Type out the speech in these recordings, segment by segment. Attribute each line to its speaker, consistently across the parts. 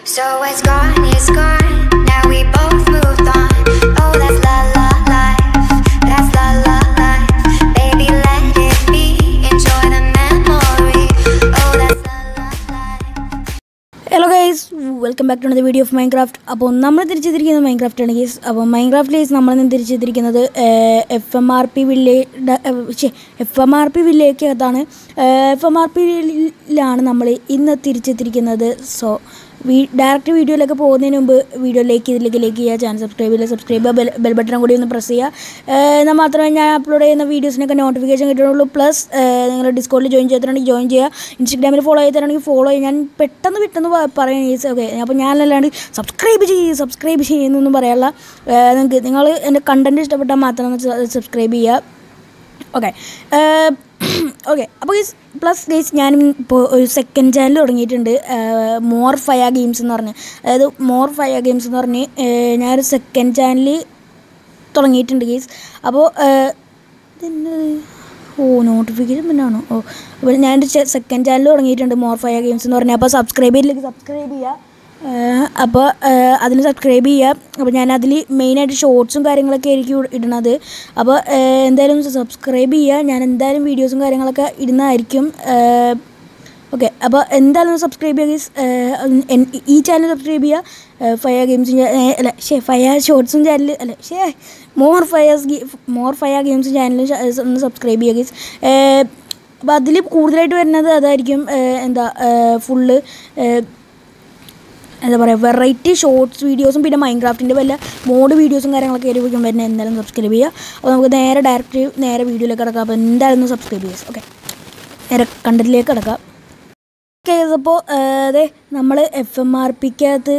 Speaker 1: So what's gone is gone. Now we both moved on. Oh, that's la la life. That's la la life. Baby, let it be. Enjoy the memory. Oh, that's la la life.
Speaker 2: Hello guys welcome back to the video of Minecraft അപ്പോൾ നമ്മൾ തിരിച്ചെത്തിരിക്കുന്നത് Minecraft ആണ് guys അപ്പോൾ Minecraft guys നമ്മൾ നിന്ന് തിരിച്ചെത്തിരിക്കുന്നത് F M R P village F M R P വില്ലേജകത്താണ് F M R പിയിലാണ് നമ്മൾ ഇന്ന് തിരിച്ചെത്തിരിക്കുന്നത് സോ വീ ഡയറക്റ്റ് വീഡിയോയിലൊക്കെ പോകുന്നതിന് മുമ്പ് വീഡിയോ ലൈക്ക് ചെയ്തില്ലെങ്കിൽ ലൈക്ക് ചെയ്യുക ചാനൽ സബ്സ്ക്രൈബ് ചെയ്യുക സബ്സ്ക്രൈബ് ചെയ്യുക ബെൽ ബെൽ ബട്ടൺ കൂടി ഒന്ന് പ്രസ് ചെയ്യുക ഏഹ് എന്നാൽ മാത്രമേ ഞാൻ അപ്ലോഡ് ചെയ്യുന്ന വീഡിയോസിനൊക്കെ നോട്ടിഫിക്കേഷൻ കിട്ടുള്ളൂ പ്ലസ് നിങ്ങൾ ഡിസ്കൗണ്ടിൽ ജോയിൻ ചെയ്തിട്ടുണ്ടെങ്കിൽ ജോയിൻ ചെയ്യുക ഇൻസ്റ്റഗ്രാമിൽ ഫോളോ ചെയ്തിട്ടുണ്ടെങ്കിൽ ഫോളോ ചെയ്യുക ഞാൻ പെട്ടെന്ന് പെട്ടെന്ന് പ- പറയാൻ ഓക്കെ അപ്പോൾ ഞാനല്ലാണ്ട് സബ്സ്ക്രൈബ് ചെയ്യും സബ്സ്ക്രൈബ് ചെയ്യുന്നൊന്നും പറയാനുള്ള ഏഹ് നിങ്ങൾക്ക് നിങ്ങൾ എൻ്റെ കണ്ടൻറ്റ് ഇഷ്ടപ്പെട്ടാൽ മാത്രം സബ്സ്ക്രൈബ് ചെയ്യുക ഓക്കെ ഓക്കെ അപ്പോൾ ഗൈസ് പ്ലസ് ഗൈസ് ഞാനും ഇപ്പോൾ ഒരു സെക്കൻഡ് ചാനൽ തുടങ്ങിയിട്ടുണ്ട് മോർ ഫയ ഗെയിംസ് എന്ന് പറഞ്ഞ് അതായത് മോർ ഫയ ഗെയിംസ് എന്ന് പറഞ്ഞ് ഏഹ് ഞാനൊരു സെക്കൻഡ് ചാനൽ തുടങ്ങിയിട്ടുണ്ട് ഗൈസ് അപ്പോൾ ഇതെന്നത് ഓ നോട്ടിഫിക്കേഷൻ പിന്നെ ആണോ ഓ അപ്പോൾ ഞാനൊരു സെക്കൻഡ് ചാനൽ തുടങ്ങിയിട്ടുണ്ട് മോർ ഫയ ഗെയിംസ് എന്ന് പറഞ്ഞാൽ അപ്പോൾ സബ്സ്ക്രൈബ് ചെയ്തില്ലെങ്കിൽ സബ്സ്ക്രൈബ് ചെയ്യുക ഏഹ് അപ്പോൾ ഏഹ് അതിന് സബ്സ്ക്രൈബ് ചെയ്യുക അപ്പോൾ ഞാൻ അതിൽ മെയിനായിട്ട് ഷോർട്സും കാര്യങ്ങളൊക്കെ ആയിരിക്കും ഇട- ഇടുന്നത് അപ്പോൾ ഏഹ് എന്തായാലും സബ്സ്ക്രൈബ് ചെയ്യുക ഞാൻ എന്തായാലും വീഡിയോസും കാര്യങ്ങളൊക്കെ ഇടുന്നതായിരിക്കും ഓക്കെ അപ്പോൾ എന്തായാലും സബ്സ്ക്രൈബ് ചെയ്യുക guys. ഏഹ് ഉം, എൻ- ഈ ചാനൽ സബ്സ്ക്രൈബ് ചെയ്യുക ഫയ ഗെയിംസും അല്ല ഷേ ഫയ ഷോർട്സും ചാനൽ അല്ല ഷേ മോർ ഫയേഴ്സ് മോർ ഫയ ഗെയിംസും ചാനലും ഒന്ന് സബ്സ്ക്രൈബ് ചെയ്യുക ഗൈസ് അപ്പോൾ അതിൽ കൂടുതലായിട്ട് വരുന്നത് അതായിരിക്കും ഏഹ് എന്താ ഫുള്ള് എന്താ പറയുക വെറൈറ്റി ഷോർട്സ് വീഡിയോസും പിന്നെ മൈൻക്രാഫ്റ്റിൻ്റെ വല്ല മോഡ് വീഡിയോസും കാര്യങ്ങളൊക്കെ ആയിരിക്കും വരുന്നത് എന്തായാലും സബ്സ്ക്രൈബ് ചെയ്യുക അപ്പോൾ നമുക്ക് നേരെ ഡയറക്റ്റ് നേരെ വീഡിയോയിലേക്ക് കിടക്കാം അപ്പോൾ എന്തായാലും ഒന്ന് സബ്സ്ക്രൈബ് ചെയ്യുക ഓക്കെ നേരെ കണ്ടന്റിലേക്ക് കിടക്കാം ഓക്കെ അപ്പോൾ അതെ നമ്മൾ എഫ് എം ആർ പിക്കകത്ത്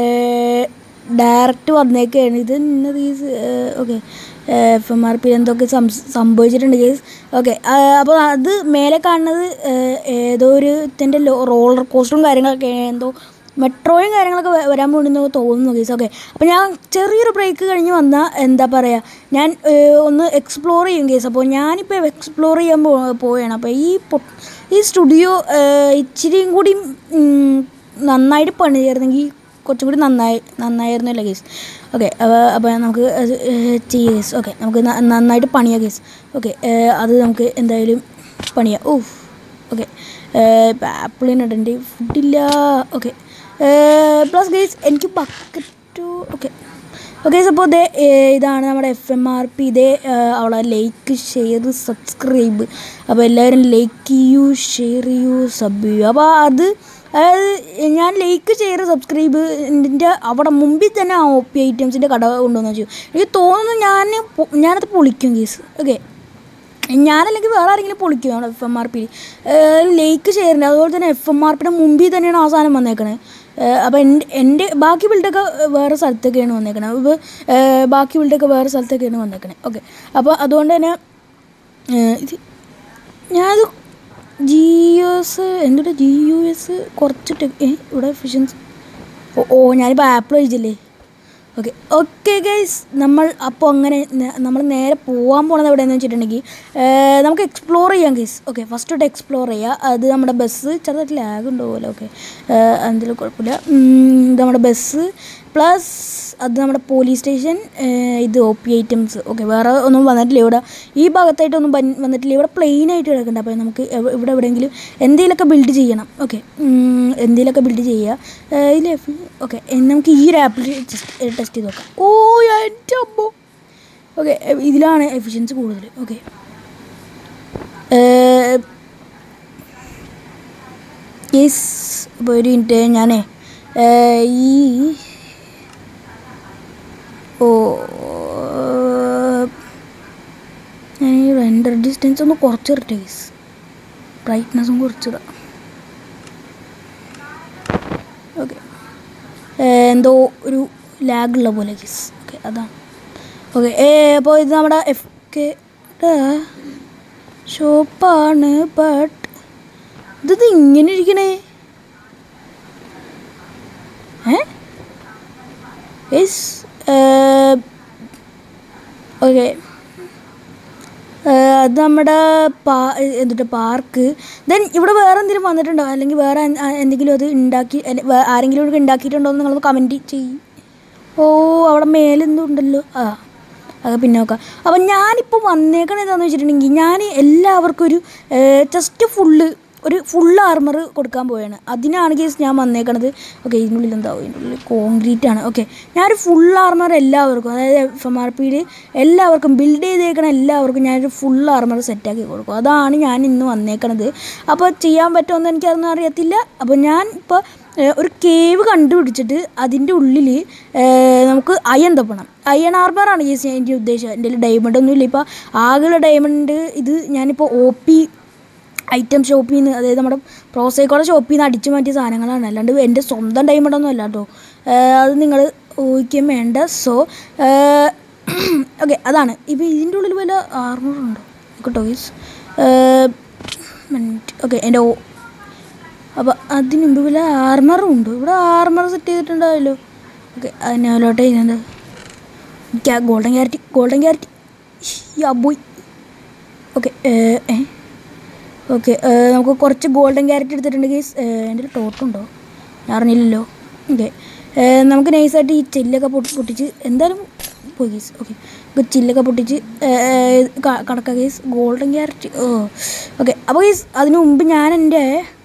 Speaker 2: ഡയറക്റ്റ് വന്നേക്കാണ് ഇത് ഇന്നത് ഈ ഓക്കെ എഫ് എം ആർ പിയിൽ എന്തൊക്കെ സം- സംഭവിച്ചിട്ടുണ്ട് കേസ് ഓക്കെ അപ്പോൾ അത് മേലെ കാണുന്നത് ഏഹ്, ഏതോ ഒരു ഇതിൻ്റെ റോളർ കോസ്റ്ററും കാര്യങ്ങളൊക്കെ എന്തോ മെട്രോയും കാര്യങ്ങളൊക്കെ വ- വരാൻ പോകുന്നു തോന്നുന്നു കേസ് ഓക്കെ അപ്പോൾ ഞാൻ ചെറിയൊരു ബ്രേക്ക് കഴിഞ്ഞ് വന്നാൽ എന്താ പറയുക ഞാൻ ഏഹ്, ഒന്ന് എക്സ്പ്ലോർ ചെയ്യും കേസ് അപ്പോൾ ഞാനിപ്പോൾ എക്സ്പ്ലോർ ചെയ്യാൻ പോ പോവുകയാണ് അപ്പോൾ ഈ പൊ- ഈ സ്റ്റുഡിയോ ഇച്ചിരിയും കൂടി ഉം, നന്നായിട്ട് പണി ചേർന്നെങ്കിൽ കുറച്ചും കൂടി നന്നായി നന്നായിരുന്നല്ലോ കേസ് ഓക്കെ അപ്പോൾ നമുക്ക് അത് ചെയ്യാം കേസ് ഓക്കെ നമുക്ക് ന- നന്നായിട്ട് പണിയാം കേസ് ഓക്കെ അത് നമുക്ക് എന്തായാലും പണിയാം ഓ ഓക്കെ ഇപ്പം ആപ്പിളിനിടേണ്ടി ഫുഡില്ല ഓക്കെ പ്ലസ് ഗേസ് എനിക്ക് ബക്കറ്റു ഓക്കെ ഓക്കെ അപ്പോൾ ഇതേ ഏഹ് ഇതാണ് നമ്മുടെ എഫ് എം ആർ പി ഇതേ ഏഹ് അവളെ ലൈക്ക് ഷെയർ സബ്സ്ക്രൈബ് അപ്പോൾ എല്ലാവരും ലൈക്ക് ചെയ്യൂ ഷെയർ ചെയ്യൂ സബ് ചെയ്യൂ അപ്പോൾ അത് അതായത് ഞാൻ ലൈക്ക് ഷെയർ സബ്സ്ക്രൈബ് ഇതിൻ്റെ അവിടെ മുമ്പിൽ തന്നെ ആ ഒ പി ഐറ്റംസിൻ്റെ കട കൊണ്ടുവന്നു വെച്ചു എനിക്ക് തോന്നുന്നു ഞാൻ പൊ- ഞാനത് പൊളിക്കും കേസ് ഓക്കെ ഞാനല്ലെങ്കിൽ വേറെ ആരെങ്കിലും പൊളിക്കുകയാണ് എഫ് എം ആർ പി ലേക്ക് ഷെയറിൻ്റെ അതുപോലെ തന്നെ എഫ് എം ആർ പിയുടെ മുമ്പിൽ തന്നെയാണ് ആ സാധനം വന്നേക്കണത് അപ്പോൾ എൻ്റെ എൻ്റെ ബാക്കി ബിൽഡൊക്കെ വേറെ സ്ഥലത്തൊക്കെയാണ് വന്നേക്കണത് ഇപ്പോൾ ബാക്കി ബിൽഡൊക്കെ വേറെ സ്ഥലത്തൊക്കെയാണ് വന്നേക്കണത് ഓക്കെ അപ്പോൾ അതുകൊണ്ട് തന്നെ ഏഹ് ഇത് ഞാനത് ജി യു എസ് എന്തുടെ ജി യു എസ് കുറച്ചിട്ട് ഏ ഇവിടെ എഫിഷ്യൻസി ഓ ഓ ഞാനിപ്പോൾ ആപ്പിൾ കഴിച്ചില്ലേ ഓക്കെ ഓക്കെ ഗൈസ് നമ്മൾ അപ്പോൾ അങ്ങനെ നമ്മൾ നേരെ പോകാൻ പോണത് എവിടെയെന്ന് വെച്ചിട്ടുണ്ടെങ്കിൽ ഏഹ് നമുക്ക് എക്സ്പ്ലോർ ചെയ്യാം ഗൈസ് ഓക്കെ ഫസ്റ്റ് തൊട്ട് എക്സ്പ്ലോർ ചെയ്യുക അത് നമ്മുടെ ബസ് ചെറുതായിട്ട് ലാഗ് ഉണ്ടാവുമല്ലോ ഓക്കെ എന്തെങ്കിലും കുഴപ്പമില്ല ഉം, ഇത് നമ്മുടെ ബസ് പ്ലസ് അത് നമ്മുടെ പോലീസ് സ്റ്റേഷൻ ഇത് ഒ പി ഐറ്റംസ് ഓക്കെ വേറെ ഒന്നും വന്നിട്ടില്ല ഇവിടെ ഈ ഭാഗത്തായിട്ടൊന്നും വൻ- വന്നിട്ടില്ല ഇവിടെ പ്ലെയിൻ ആയിട്ട് കിടക്കുന്നുണ്ട് അപ്പോൾ നമുക്ക് എവ- ഇവിടെ എവിടെയെങ്കിലും എന്തെങ്കിലുമൊക്കെ ബിൽഡ് ചെയ്യണം ഓക്കെ എന്തെങ്കിലുമൊക്കെ ബിൽഡ് ചെയ്യുക ഇതിൽ ഓക്കെ നമുക്ക് ഈ ഒരു ആപ്പിൽ ടെസ്റ്റ് ചെയ്ത് നോക്കാം ഓ എൻ്റെ അമ്മോ ഓക്കെ ഇതിലാണ് എഫിഷ്യൻസി കൂടുതൽ ഓക്കെ യെസ് ഇപ്പോൾ ഒരു മിനിറ്റ് ഞാനേ ഏഹ്, ഈ ഓ ഞാൻ ഈ റെൻഡർ ഡിസ്റ്റൻസ് ഒന്ന് കുറച്ചിരട്ടെ ഗീസ് ബ്രൈറ്റ്നസ്സും കുറച്ചിടാം ഓക്കെ എന്തോ ഒരു ലാഗ് ഉള്ള പോലെ ഗീസ് ഓക്കെ അതാണ് ഓക്കെ അപ്പോൾ ഇത് നമ്മുടെ എഫ് കെ ഷോപ്പാണ് ബട്ട് ഇത് ഇങ്ങനെ ഇരിക്കണേ ഏ യെസ് ഓക്കെ അത് നമ്മുടെ പാ എന്നിട്ട് പാർക്ക് ദെൻ ഇവിടെ വേറെ എന്തെങ്കിലും വന്നിട്ടുണ്ടോ അല്ലെങ്കിൽ വേറെ എന്ത്- ആ, എന്തെങ്കിലും അത് ഉണ്ടാക്കി അല്ലെ- വേ- ആരെങ്കിലും ഇവിടെ ഉണ്ടാക്കിയിട്ടുണ്ടോ എന്ന് നിങ്ങളൊന്ന് കമൻറ്റ് ചെയ്യും ഓ അവിടെ മേലെന്തോ ഉണ്ടല്ലോ ആ അത് പിന്നെ നോക്കാം അപ്പം ഞാനിപ്പോൾ വന്നേക്കണത് എന്താണെന്ന് വെച്ചിട്ടുണ്ടെങ്കിൽ ഞാൻ എല്ലാവർക്കും ഒരു ജസ്റ്റ് ഫുള്ള് ഒരു ഫുൾ ആർമർ കൊടുക്കാൻ പോവുകയാണ് അതിനാണ് കേസ് ഞാൻ വന്നേക്കണത് ഓക്കെ ഇതിനുള്ളിൽ എന്താവും ഇതിനുള്ളിൽ കോൺക്രീറ്റ് ആണ് ഓക്കെ ഞാനൊരു ഫുൾ ആർമർ എല്ലാവർക്കും അതായത് എഫ് എം ആർ പിയിൽ എല്ലാവർക്കും ബിൽഡ് ചെയ്തേക്കണ എല്ലാവർക്കും ഞാനൊരു ഫുൾ ആർമർ സെറ്റാക്കി കൊടുക്കും അതാണ് ഞാൻ ഇന്ന് വന്നേക്കണത് അപ്പോൾ ചെയ്യാൻ പറ്റുമെന്ന് എനിക്കതൊന്നും അറിയത്തില്ല അപ്പോൾ ഞാൻ ഇപ്പോൾ ഏഹ് ഒരു കേവ് കണ്ടുപിടിച്ചിട്ട് അതിൻ്റെ ഉള്ളിൽ നമുക്ക് അയൺ തപ്പണം അയൺ ആർമറാണ് ചേച്ചി എൻ്റെ ഉദ്ദേശം എൻ്റെ കയ്യിൽ ഡയമണ്ട് ഒന്നും ഇല്ല ഇപ്പോൾ ആകെയുള്ള ഡയമണ്ട് ഇത് ഞാനിപ്പോൾ ഒ പി ഐറ്റം ഷോപ്പിൽ നിന്ന് അതായത് നമ്മുടെ പ്രോസൈക്കോടെ ഷോപ്പിൽ നിന്ന് അടിച്ചു മാറ്റിയ സാധനങ്ങളാണ് അല്ലാണ്ട് എൻ്റെ സ്വന്തം ഡയമണ്ട് ഒന്നും അല്ല കേട്ടോ ഏഹ് അത് നിങ്ങൾ ഊഹിക്കുകയും വേണ്ട സോ ഓക്കെ അതാണ് ഇപ്പോൾ ഇതിൻ്റെ ഉള്ളിൽ വല്ല ആർമറുണ്ടോ കേട്ടോ ഗീസ് മിനിറ്റ് ഓക്കെ എൻ്റെ ഓ അപ്പോൾ അതിന് മുമ്പ് വല്ല ആർമറും ഉണ്ട് ഇവിടെ ആർമർ സെറ്റ് ചെയ്തിട്ടുണ്ടാവല്ലോ ഓക്കെ അതിനോലോട്ട് ചെയ്യുന്നുണ്ട് എനിക്ക് ആ golden carrot golden carrot ya boy okay ഏ ഓക്കെ നമുക്ക് കുറച്ച് ഗോൾഡൻ ക്യാരറ്റ് എടുത്തിട്ടുണ്ട് ഗീസ് എൻ്റെ ടോട്ടുണ്ടോ ഞാൻ അറിഞ്ഞില്ലല്ലോ ഓക്കെ നമുക്ക് നൈസായിട്ട് ഈ ചില്ലൊക്കെ പൊട്ടി പൊട്ടിച്ച് എന്തായാലും പോയി ഗീസ് ഓക്കെ നമുക്ക് ചില്ലൊക്കെ പൊട്ടിച്ച് കടക്ക ഗീസ് ഗോൾഡൻ ക്യാരറ്റ് ഓ ഓക്കെ അപ്പോൾ ഗീസ് അതിന് മുമ്പ് ഞാൻ എൻ്റെ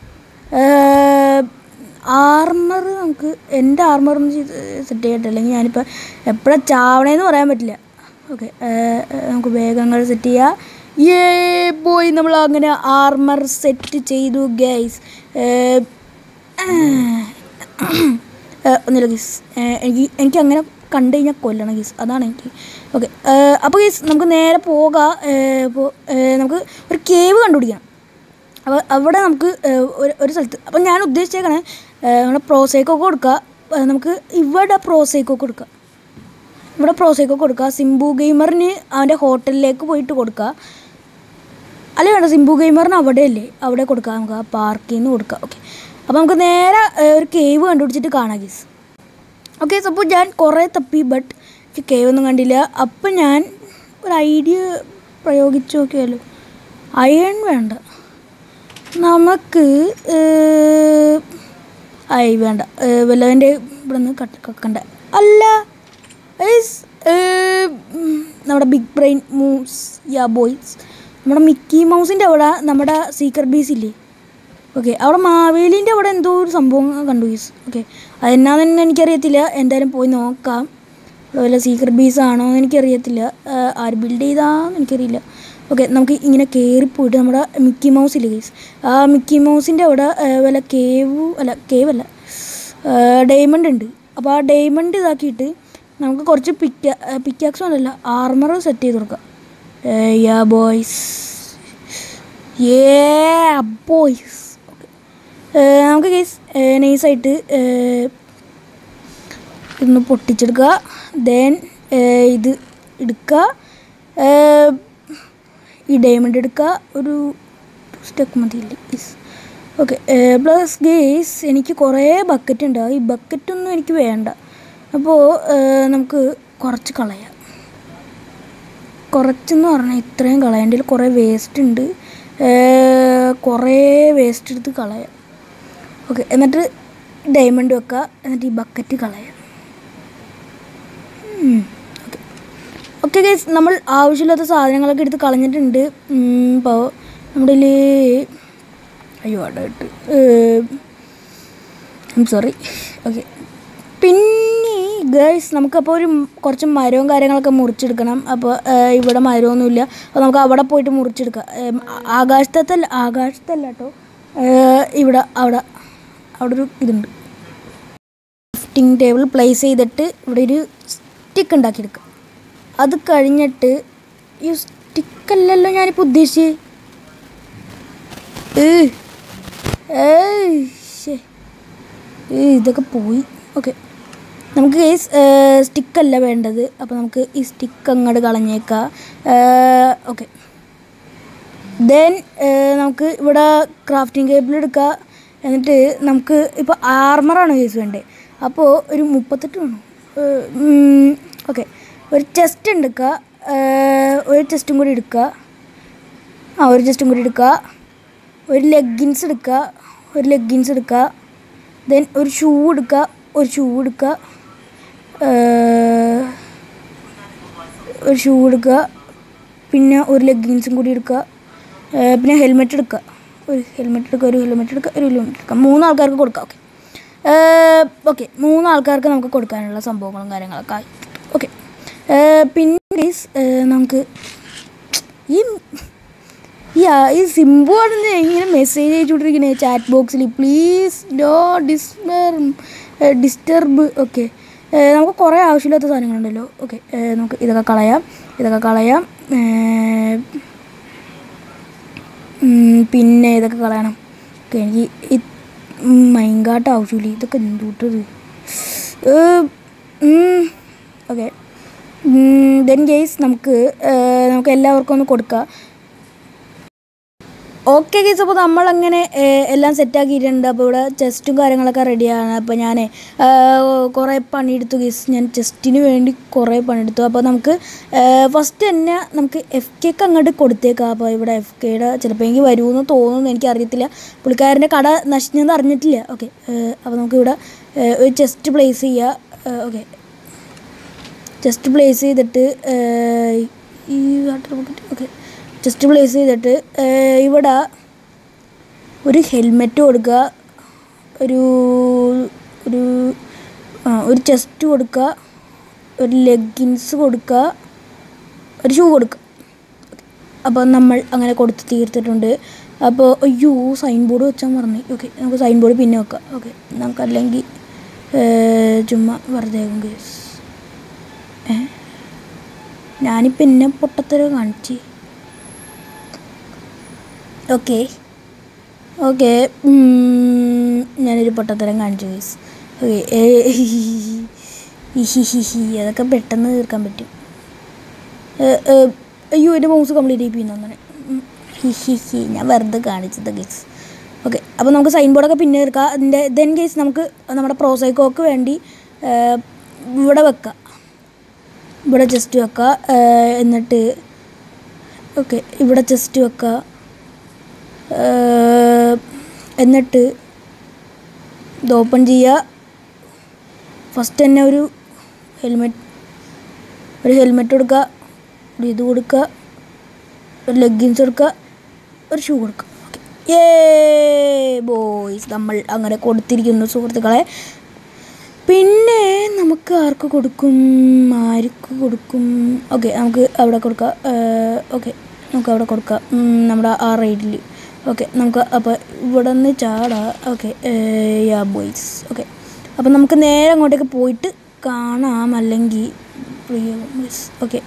Speaker 2: ആർമർ നമുക്ക് എൻ്റെ ആർമർ ഒന്ന് ചെയ്ത് സെറ്റ് ചെയ്യട്ടെ അല്ലെങ്കിൽ ഞാനിപ്പോൾ എപ്പോഴാണ് ചാവണേന്ന് പറയാൻ പറ്റില്ല ഓക്കെ നമുക്ക് വേഗങ്ങൾ സെറ്റ് ചെയ്യാം ഏ പോയി നമ്മൾ അങ്ങനെ ആർമർ സെറ്റ് ചെയ്തു ഗൈസ് ഒന്നുമില്ല ഗീസ് എനിക്ക് എനിക്ക് അങ്ങനെ കണ്ടു കഴിഞ്ഞാൽ കൊല്ലണം ഗീസ് അതാണ് എനിക്ക് ഓക്കെ അപ്പോൾ ഗീസ് നമുക്ക് നേരെ പോകാം ഇപ്പോൾ നമുക്ക് ഒരു കേവ് കണ്ടുപിടിക്കണം അപ്പോൾ അവിടെ നമുക്ക് ഏഹ്, ഒരു ഒരു സ്ഥലത്ത് അപ്പം ഞാൻ ഉദ്ദേശിച്ചേക്കണേ നമ്മുടെ പ്രോസേക്കൊക്കെ കൊടുക്കുക ഏഹ്, നമുക്ക് ഇവിടെ പ്രോസേക്കൊക്കെ കൊടുക്കുക ഇവിടെ പ്രോസേക്കൊക്കെ കൊടുക്കുക സിംബു ഗെയിമറിന് അവൻ്റെ ഹോട്ടലിലേക്ക് പോയിട്ട് കൊടുക്കുക അല്ല വേണ്ട സിംബു ഗെയിമറിന് അവിടെയല്ലേ അവിടെ കൊടുക്കുക നമുക്ക് ആ പാർക്കിൽ നിന്ന് കൊടുക്കുക ഓക്കെ അപ്പോൾ നമുക്ക് നേരെ ഏഹ്, ഒരു കേവ് കണ്ടുപിടിച്ചിട്ട് കാണാം ഗീസ് ഓക്കെ സപ്പോൾ ഞാൻ കുറേ തപ്പി ബട്ട് എനിക്ക് കേവ് ഒന്നും കണ്ടില്ല അപ്പം ഞാൻ ഒരു ഐഡിയ പ്രയോഗിച്ച് നോക്കിയാലോ അയൺ വേണ്ട നമുക്ക് ഏഹ്, ആയി വേണ്ട ഏഹ്, വല്ലവൻ്റെ ഇവിടെ നിന്ന് കട്ട് കക്കണ്ട അല്ല ഏസ്, ഏഹ്, ഉം, നമ്മുടെ big brain moves ya boys നമ്മുടെ മിക്കി മൗസിൻ്റെ അവിടെ നമ്മുടെ സീക്രട്ട് ബീസ് ഇല്ലേ ഓക്കെ അവിടെ മാവേലിൻ്റെ അവിടെ എന്തോ ഒരു സംഭവം കണ്ടു ഗീസ് ഓക്കെ അതെന്നാന്ന് എനിക്കറിയത്തില്ല എന്തായാലും പോയി നോക്കാം ഇവിടെ വല്ല സീക്രട്ട് ബീസ് ആണോ എന്ന് എനിക്കറിയത്തില്ല ആഹ് ആര് ബിൽഡ് ചെയ്താന്ന് എനിക്കറിയില്ല ഓക്കെ നമുക്ക് ഇങ്ങനെ കയറിപ്പോയിട്ട് നമ്മുടെ മിക്കി മൗസ് ഇല്ലേ ഗീസ് ആ മിക്കി മൗസിൻ്റെ അവിടെ ആഹ് വല്ല കേവ് അല്ല കേവ് അല്ല ഡയമണ്ട് ഉണ്ട് അപ്പോൾ ആ ഡയമണ്ട് ഇതാക്കിയിട്ട് നമുക്ക് കുറച്ച് പിക്ക പിക്കാക്സും അല്ലല്ല ആർമർ സെറ്റ് ചെയ്ത് കൊടുക്കാം യാ ബോയ്സ് ഏ ബോയ്സ് നമുക്ക് കേസ് നൈസായിട്ട് ഇതൊന്ന് പൊട്ടിച്ചെടുക്കുക ദെൻ ഇത് എടുക്കുക ഏഹ്, ഈ ഡയമണ്ട് എടുക്കുക ഒരു സ്റ്റെക്ക് മതിയില്ലേ യെസ് ഓക്കെ പ്ലസ് ഗേസ് എനിക്ക് കുറേ ബക്കറ്റ് ഉണ്ട് ഈ ബക്കറ്റൊന്നും എനിക്ക് വേണ്ട അപ്പോൾ നമുക്ക് കുറച്ച് കളയാം കുറച്ചെന്ന് പറഞ്ഞാൽ ഇത്രയും കളയാം എൻ്റെ കയ്യിൽ കുറേ വേസ്റ്റ് ഉണ്ട് ഏഹ്, കുറേ വേസ്റ്റ് എടുത്ത് കളയാം ഓക്കെ എന്നിട്ട് ഡയമണ്ട് വെക്കുക എന്നിട്ട് ഈ ബക്കറ്റ് കളയാം ഓക്കെ ഓക്കെ ഗൈസ് നമ്മൾ ആവശ്യമില്ലാത്ത സാധനങ്ങളൊക്കെ എടുത്ത് കളഞ്ഞിട്ടുണ്ട് ഇപ്പോൾ നമ്മുടെ കയ്യിൽ അയ്യോ അടായിട്ട് സോറി ഓക്കെ പിന്നെ ഗൈസ് നമുക്കപ്പോൾ ഒരു കുറച്ച് മരവും കാര്യങ്ങളൊക്കെ മുറിച്ചെടുക്കണം അപ്പോൾ ഏഹ്, ഇവിടെ മരമൊന്നുമില്ല അപ്പോൾ നമുക്ക് അവിടെ പോയിട്ട് മുറിച്ചെടുക്കാം ഏം, ആകാശത്തല്ല ആകാശത്തല്ല കേട്ടോ ഏഹ്, ഇവിടെ അവിടെ അവിടെ ഒരു ഇതുണ്ട് ലിഫ്റ്റിംഗ് ടേബിൾ പ്ലേസ് ചെയ്തിട്ട് ഇവിടെ ഒരു സ്റ്റിക്ക് ഉണ്ടാക്കിയെടുക്കുക അത് കഴിഞ്ഞിട്ട് ഈ സ്റ്റിക്കല്ലല്ലോ ഞാനിപ്പോൾ ഉദ്ദേശിച്ചത് ഏയ് ഏയ് ശ്ശേ. ഏയ് ഇതൊക്കെ പോയി ഓക്കെ നമുക്ക് ഈ സ്റ്റിക്കല്ല വേണ്ടത് അപ്പോൾ നമുക്ക് ഈ സ്റ്റിക്ക് അങ്ങോട്ട് കളഞ്ഞേക്കാം ഓക്കെ ദെൻ നമുക്ക് ഇവിടെ ക്രാഫ്റ്റിംഗ് ടേബിൾ എടുക്കുക എന്നിട്ട് നമുക്ക് ഇപ്പോൾ ആർമറാണ് കേസ് വേണ്ടത് അപ്പോൾ ഒരു മുപ്പത്തെട്ട് വേണം ഓക്കെ ഒരു ചെസ്റ്റ് എടുക്കുക ഏഹ്, ഒരു ചെസ്റ്റും കൂടി എടുക്കുക ആ ഒരു ജസ്റ്റും കൂടി എടുക്കുക ഒരു ലെഗിൻസ് എടുക്കുക ഒരു ലെഗിൻസ് എടുക്കുക ദെൻ ഒരു ഷൂ എടുക്കുക ഒരു ഷൂ എടുക്കുക ഏഹ്, ഒരു ഷൂ എടുക്കുക പിന്നെ ഒരു ലെഗിൻസും കൂടി എടുക്കുക ഏഹ്, പിന്നെ ഹെൽമെറ്റ് എടുക്കുക ഒരു ഹെൽമെറ്റ് എടുക്കുക ഒരു ഹെൽമെറ്റ് എടുക്കുക ഒരു ഹെൽമെറ്റ് എടുക്കുക മൂന്ന് ആൾക്കാർക്ക് കൊടുക്കാം ഓക്കെ ഓക്കെ മൂന്ന് ആൾക്കാർക്ക് നമുക്ക് കൊടുക്കാനുള്ള സംഭവങ്ങളും കാര്യങ്ങളൊക്കെ ആയി ഓക്കെ പിന്നെ guys, ഏഹ്, നമുക്ക് ഈ ഈ ആ- ഈ സിംബു ആണെന്ന് ഇങ്ങനെ മെസ്സേജ് അയച്ചുകൊണ്ടിരിക്കുന്നത് ചാറ്റ് ബോക്സിൽ പ്ലീസ് ഡോ ഡിസ്മർ ഡിസ്റ്റർബ് ഓക്കെ നമുക്ക് കുറേ ആവശ്യമില്ലാത്ത സാധനങ്ങളുണ്ടല്ലോ ഓക്കെ നമുക്ക് ഇതൊക്കെ കളയാം ഇതൊക്കെ കളയാം ഏ, ഉം, പിന്നെ ഇതൊക്കെ കളയണം ഓക്കെ എനിക്ക് ഈ മൈൻകാട്ട് ആവശ്യമില്ല ഇതൊക്കെ എന്തുട്ടത് ഓക്കെ ദെൻ ഗെയ്സ് നമുക്ക് ഏ, നമുക്ക് എല്ലാവർക്കും ഒന്ന് കൊടുക്കാം ഓക്കെ ഗീസ് അപ്പോൾ നമ്മളങ്ങനെ ഏഹ്, എല്ലാം സെറ്റാക്കിയിട്ടുണ്ട് അപ്പോൾ ഇവിടെ ചെസ്റ്റും കാര്യങ്ങളൊക്കെ റെഡിയാണ് അപ്പോൾ ഞാൻ കുറേ പണിയെടുത്തു ഗീസ് ഞാൻ ചെസ്റ്റിന് വേണ്ടി കുറേ പണിയെടുത്തു അപ്പോൾ നമുക്ക് ഫസ്റ്റ് തന്നെ നമുക്ക് എഫ് കെക്ക് അങ്ങോട്ട് കൊടുത്തേക്കാം അപ്പോൾ ഇവിടെ എഫ് കെയുടെ ചിലപ്പോൾ എനിക്ക് വരുമെന്ന് തോന്നുന്നു എനിക്കറിയത്തില്ല പുള്ളിക്കാരൻ്റെ കട നശിച്ചെന്ന് അറിഞ്ഞിട്ടില്ല ഓക്കെ അപ്പോൾ നമുക്കിവിടെ ഏഹ്, ഒരു ചെസ്റ്റ് പ്ലേസ് ചെയ്യുക ഓക്കെ ജസ്റ്റ് പ്ലേസ് ചെയ്തിട്ട് ഏഹ്, ഈ water bucket okay just place ചെയ്തിട്ട് ഏഹ്, ഇവിടെ ഒരു ഹെൽമെറ്റ് കൊടുക്കുക ഒരു ഒരു ആ ഒരു ചെസ്റ്റ് കൊടുക്കുക ഒരു ലെഗിൻസ് കൊടുക്കുക ഒരു ഷൂ കൊടുക്കുക അപ്പോൾ നമ്മൾ അങ്ങനെ കൊടുത്ത് തീർത്തിട്ടുണ്ട് അപ്പോൾ അയ്യോ സൈൻ ബോർഡ് വെച്ചാൽ മറന്നു ഓക്കെ നമുക്ക് സൈൻ ബോർഡ് പിന്നെ വെക്കാം ഓക്കെ നമുക്കല്ലെങ്കിൽ ഏഹ്, ചുമ്മാ വെറുതെ കേസ് ഏ ഞാനിപ്പോൾ എന്നെ പൊട്ടത്തരം കാണിച്ച് ഓക്കെ ഓക്കെ ഞാനൊരു പൊട്ടത്തരം കാണിച്ചു ഗൈസ് ഓക്കെ ഹിഹിഹി അതൊക്കെ പെട്ടെന്ന് തീർക്കാൻ പറ്റും ഏ, ഏ, അയ്യോ എൻ്റെ മൗസ് കംപ്ലീറ്റ് ചെയ്യിപ്പിക്കുന്നു അങ്ങനെ ഹിഹിഹി ഞാൻ വെറുതെ കാണിച്ചത് ഗൈസ് ഓക്കെ അപ്പോൾ നമുക്ക് സൈൻ ബോർഡൊക്കെ പിന്നെ തീർക്കാം അതിൻ്റെ ദെൻ ഗൈസ് നമുക്ക് നമ്മുടെ പ്രോസൈക്കോക്ക് വേണ്ടി ഏ, ഇവിടെ വെക്കാം ഇവിടെ ജസ്റ്റ് വെക്കുക ഏഹ് എന്നിട്ട് ഓക്കെ ഇവിടെ ജസ്റ്റ് വെക്കുക ഏഹ് എന്നിട്ട് ഇത് ഓപ്പൺ ചെയ്യുക ഫസ്റ്റ് തന്നെ ഒരു ഹെൽമെറ്റ് ഒരു ഹെൽമെറ്റ് കൊടുക്കുക ഒരു ഇത് കൊടുക്കുക ഒരു ലെഗിൻസ് കൊടുക്കുക ഒരു ഷൂ കൊടുക്കുക ഏ ബോയ്സ് നമ്മൾ അങ്ങനെ കൊടുത്തിരിക്കുന്നു സുഹൃത്തുക്കളെ പിന്നെ നമുക്ക് ആർക്ക് കൊടുക്കും ആർക്ക് കൊടുക്കും ഓക്കെ നമുക്ക് അവിടെ കൊടുക്കാം ഓക്കെ നമുക്ക് അവിടെ കൊടുക്കാം ഉം, നമ്മുടെ ആ റൈഡിൽ ഓക്കെ നമുക്ക് അപ്പോൾ ഇവിടെ നിന്ന് ചാടാം ഓക്കെ യാ ബോയ്സ് ഓക്കെ അപ്പോൾ നമുക്ക് നേരെ അങ്ങോട്ടേക്ക് പോയിട്ട് കാണാം അല്ലെങ്കിൽ ഓക്കെ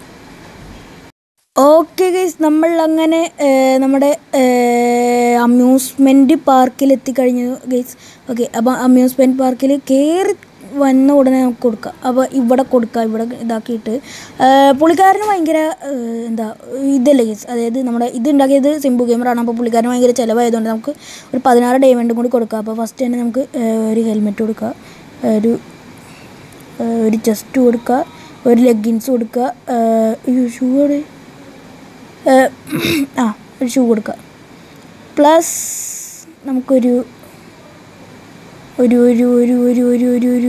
Speaker 2: ഓക്കെ ഗൈസ് നമ്മൾ അങ്ങനെ ഏഹ്, നമ്മുടെ അമ്യൂസ്മെൻറ്റ് പാർക്കിൽ എത്തിക്കഴിഞ്ഞു ഗൈസ് ഓക്കെ അപ്പോൾ അമ്യൂസ്മെൻറ്റ് പാർക്കിൽ കയറി വന്ന ഉടനെ നമുക്ക് കൊടുക്കാം അപ്പോൾ ഇവിടെ കൊടുക്കാം ഇവിടെ ഇതാക്കിയിട്ട് ഏഹ്, പുള്ളിക്കാരന് ഭയങ്കര ഏഹ്, എന്താ ഇതല്ലേ ഗൈസ് അതായത് നമ്മുടെ ഇത് ഉണ്ടാക്കിയത് സിംബു ഗെയിമറാണ് അപ്പോൾ പുള്ളിക്കാരന് ഭയങ്കര ചിലവായതുകൊണ്ട് നമുക്ക് ഒരു പതിനാറ് ഡയമണ്ടും കൂടി കൊടുക്കാം അപ്പോൾ ഫസ്റ്റ് തന്നെ നമുക്ക് ഏഹ്, ഒരു ഹെൽമെറ്റ് കൊടുക്കുക ഒരു ഏഹ്, ഒരു ചെസ്റ്റ് കൊടുക്കുക ഒരു ലെഗിൻസ് കൊടുക്കുക ഏഹ്, ഷൂ അവിടെ ഏഹ്, ആ ഒരു ഷൂ കൊടുക്കുക പ്ലസ് നമുക്കൊരു ഒരു ഒരു ഒരു ഒരു ഒരു ഒരു ഒരു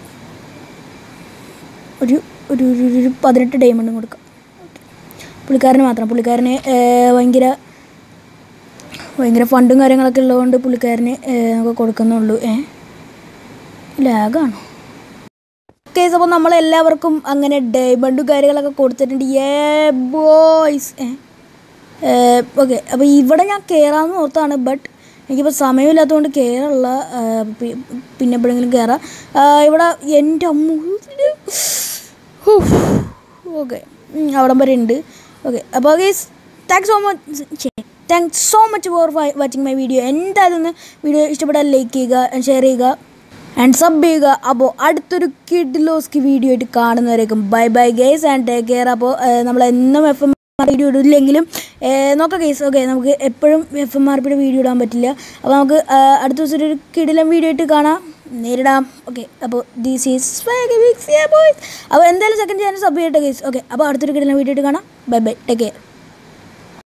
Speaker 2: ഒരു ഒരു ഒരു ഒരു പതിനെട്ട് ഡയമണ്ടും കൊടുക്കാം പുള്ളിക്കാരന് മാത്രം പുള്ളിക്കാരന് ഏഹ്, ഭയങ്കര ഭയങ്കര ഫണ്ടും കാര്യങ്ങളൊക്കെ ഉള്ളതുകൊണ്ട് പുള്ളിക്കാരന് ഏഹ്, നമുക്ക് കൊടുക്കുന്നുള്ളൂ ഏ ലാഗാണോ കേസ് അപ്പോൾ നമ്മളെല്ലാവർക്കും അങ്ങനെ ഡയമണ്ടും കാര്യങ്ങളൊക്കെ കൊടുത്തിട്ടുണ്ട് ഏ ബോയ്സ് ഏ ഓക്കെ അപ്പോൾ ഇവിടെ ഞാൻ കയറാമെന്ന് ഓർത്താണ് ബട്ട് എനിക്കിപ്പോൾ സമയമില്ലാത്തതുകൊണ്ട് കയറുള്ള പിന്നെ എപ്പോഴെങ്കിലും കയറാം ആ, ഇവിടെ എൻ്റെ അമ്മ ഓക്കെ അവിടം വരെ ഉണ്ട് ഓക്കെ അപ്പോൾ guys thanks so much thanks so much for watching my video എന്തായാലും ഒന്ന് വീഡിയോ ഇഷ്ടപ്പെട്ടാൽ ലൈക്ക് ചെയ്യുക ഷെയർ ചെയ്യുക ആൻഡ് സബ് ചെയ്യുക അപ്പോൾ അടുത്തൊരു കിഡ്ലോസ്കി വീഡിയോ ആയിട്ട് കാണുന്നവരേക്കും bye bye guys and take care അപ്പോൾ നമ്മൾ എന്നും എഫ് എം വീഡിയോ ഇടില്ലെങ്കിലും നോക്കാം കേസ് ഓക്കെ നമുക്ക് എപ്പോഴും എഫ് എം ആർ പിയുടെ വീഡിയോ ഇടാൻ പറ്റില്ല അപ്പോൾ നമുക്ക് ആ, അടുത്ത ദിവസം ഒരു കിടിലം വീഡിയോ ആയിട്ട് കാണാം നേരിടാം ഓക്കെ അപ്പോൾ ദിസ് ഈസ് ബോയ്സ് അപ്പോൾ എന്തായാലും സെക്കൻഡ് ചാനൽ സബ് ചെയ്യട്ടെ കേസ് ഓക്കെ അപ്പോൾ അടുത്തൊരു കിടിലം വീഡിയോ ആയിട്ട് കാണാം ബൈ ബൈ ടേക്ക് കെയർ